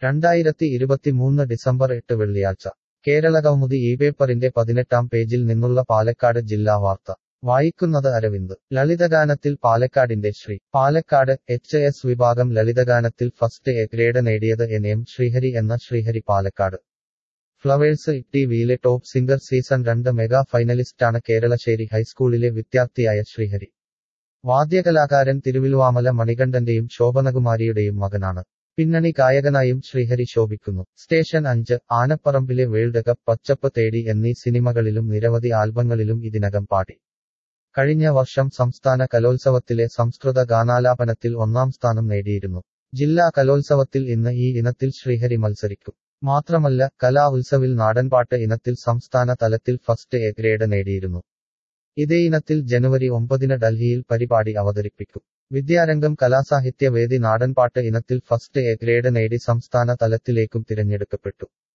രണ്ടായിരത്തി ഇരുപത്തിമൂന്ന് ഡിസംബർ എട്ട് വെള്ളിയാഴ്ച കേരള കൗമുദി ഈ പേപ്പറിന്റെ പതിനെട്ടാം പേജിൽ നിന്നുള്ള പാലക്കാട് ജില്ലാ വാർത്ത വായിക്കുന്നത് അരവിന്ദ് ലളിതഗാനത്തിൽ പാലക്കാടിന്റെ ശ്രീ പാലക്കാട് എച്ച് എസ് വിഭാഗം ലളിതഗാനത്തിൽ ഫസ്റ്റ് എ ഗ്രേഡ് നേടിയത് എൻ എം ശ്രീഹരി എന്ന ശ്രീഹരി പാലക്കാട് ഫ്ലവേഴ്സ് ടിവിയിലെ ടോപ്പ് സിംഗർ സീസൺ രണ്ട് മെഗാ ഫൈനലിസ്റ്റാണ് കേരളശ്ശേരി ഹൈസ്കൂളിലെ വിദ്യാർത്ഥിയായ ശ്രീഹരി വാദ്യകലാകാരൻ തിരുവില്വാമല മണികണ്ഠന്റെയും ശോഭനകുമാരിയുടെയും മകനാണ് പിന്നണി ഗായകനായും ശ്രീഹരി ശോഭിക്കുന്നു സ്റ്റേഷൻ അഞ്ച് ആനപ്പറമ്പിലെ വേൾഡ് കപ്പ് പച്ചപ്പ് തേടി എന്നീ സിനിമകളിലും നിരവധി ആൽബങ്ങളിലും ഇതിനകം പാടി കഴിഞ്ഞ വർഷം സംസ്ഥാന കലോത്സവത്തിലെ സംസ്കൃത ഗാനാലാപനത്തിൽ ഒന്നാം സ്ഥാനം നേടിയിരുന്നു ജില്ലാ കലോത്സവത്തിൽ ഇന്ന് ഈ ഇനത്തിൽ ശ്രീഹരി മത്സരിക്കും മാത്രമല്ല കലാ ഉത്സവിൽ നാടൻപാട്ട് ഇനത്തിൽ സംസ്ഥാന തലത്തിൽ ഫസ്റ്റ് എ ഗ്രേഡ് നേടിയിരുന്നു ഇതേ ഇനത്തിൽ ജനുവരി ഒമ്പതിന് ഡൽഹിയിൽ പരിപാടി അവതരിപ്പിക്കും വിദ്യാരംഗം കലാസാഹിത്യ വേദി നാടൻപാട്ട് ഇനത്തിൽ ഫസ്റ്റ് എ ഗ്രേഡ് നേടി സംസ്ഥാന തലത്തിലേക്കും തിരഞ്ഞെടുക്കപ്പെട്ടു